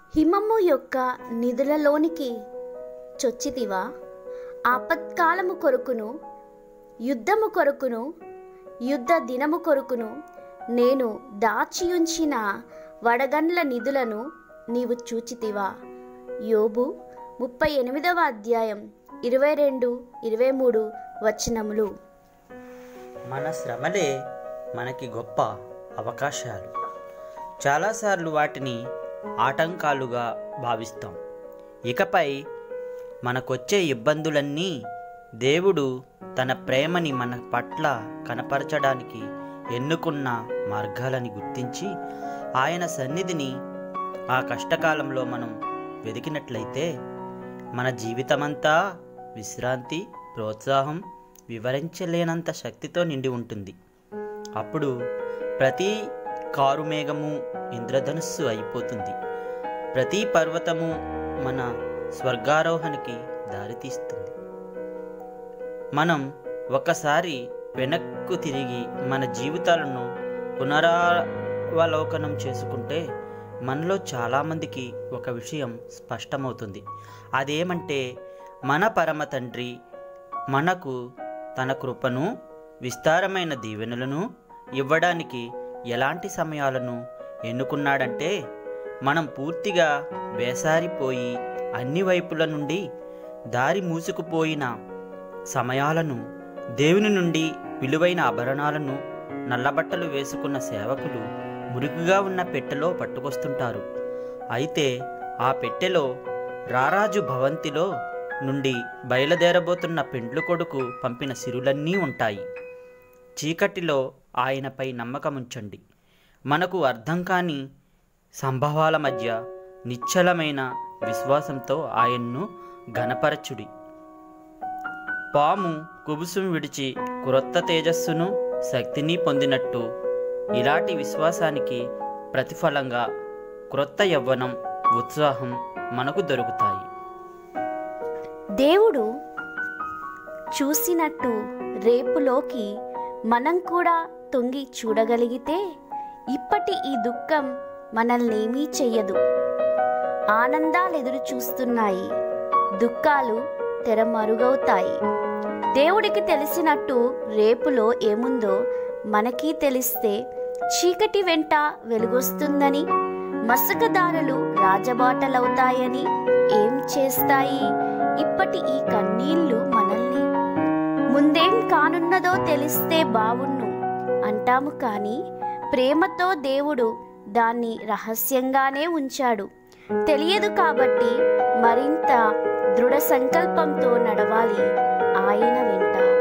హిమము యొక్క నిధులలోనికి చొచ్చితివా ఆపత్కాలము కొరకును యుద్ధము కొరకును యుద్ధ దినము కొరకును నేను దాచియుంచిన వడగండ్ల నిధులను నీవు చూచితివా యోబు ముప్పై ఎనిమిదవ అధ్యాయం ఇరవై రెండు ఇరవై మూడు వచనములు మన శ్రమలే మనకి గొప్ప అవకాశాలు చాలాసార్లు వాటిని ఆటంకాలుగా భావిస్తాం ఇకపై మనకొచ్చే ఇబ్బందులన్నీ దేవుడు తన ప్రేమని మన పట్ల కనపరచడానికి ఎన్నుకున్న మార్గాలని గుర్తించి ఆయన సన్నిధిని ఆ కష్టకాలంలో మనం వెతికినట్లయితే మన జీవితమంతా విశ్రాంతి ప్రోత్సాహం వివరించలేనంత శక్తితో నిండి ఉంటుంది అప్పుడు ప్రతి కారు మేఘము ఇంద్రధనుస్సు అయిపోతుంది ప్రతి పర్వతము మన స్వర్గారోహణకి దారితీస్తుంది మనం ఒకసారి వెనక్కు తిరిగి మన జీవితాలను పునరావలోకనం చేసుకుంటే మనలో చాలామందికి ఒక విషయం స్పష్టమవుతుంది అదేమంటే మన పరమ తండ్రి మనకు తన కృపను విస్తారమైన దీవెనలను ఇవ్వడానికి ఎలాంటి సమయాలను ఎన్నుకున్నాడంటే మనం పూర్తిగా వేసారిపోయి అన్ని వైపుల నుండి దారి మూసుకుపోయిన సమయాలను దేవుని నుండి విలువైన ఆభరణాలను నల్లబట్టలు వేసుకున్న సేవకులు మురికిగా ఉన్న పెట్టెలో పట్టుకొస్తుంటారు అయితే ఆ పెట్టెలో రారాజు భవంతిలో నుండి బయలుదేరబోతున్న పెండ్లు కొడుకు పంపిన సిరులన్నీ ఉంటాయి చీకటిలో ఆయనపై నమ్మకముంచండి మనకు అర్థం కాని సంభవాల మధ్య నిశ్చలమైన విశ్వాసంతో ఆయన్ను గణపరచుడి పాము కుబుసం విడిచి క్రొత్త తేజస్సును శక్తిని పొందినట్టు ఇలాంటి విశ్వాసానికి ప్రతిఫలంగా క్రొత్త యవ్వనం ఉత్సాహం మనకు దొరుకుతాయి దేవుడు చూసినట్టు రేపులోకి మనం కూడా తొంగి చూడగలిగితే ఇప్పటి ఈ దుఃఖం మనల్నేమీ చెయ్యదు ఆనందాలు ఎదురు చూస్తున్నాయి దుఃఖాలు తెరమరుగవుతాయి దేవుడికి తెలిసినట్టు రేపులో ఏముందో మనకి తెలిస్తే చీకటి వెంట వెలుగొస్తుందని మసకదారులు రాజబాటలవుతాయని ఏం చేస్తాయి ఇప్పటి ఈ కన్నీళ్లు మనల్ని ముందేం కానున్నదో తెలిస్తే బావుణ్ణు అంటాము కానీ ప్రేమతో దేవుడు దాన్ని రహస్యంగానే ఉంచాడు తెలియదు కాబట్టి మరింత దృఢ సంకల్పంతో నడవాలి ఆయన వెంట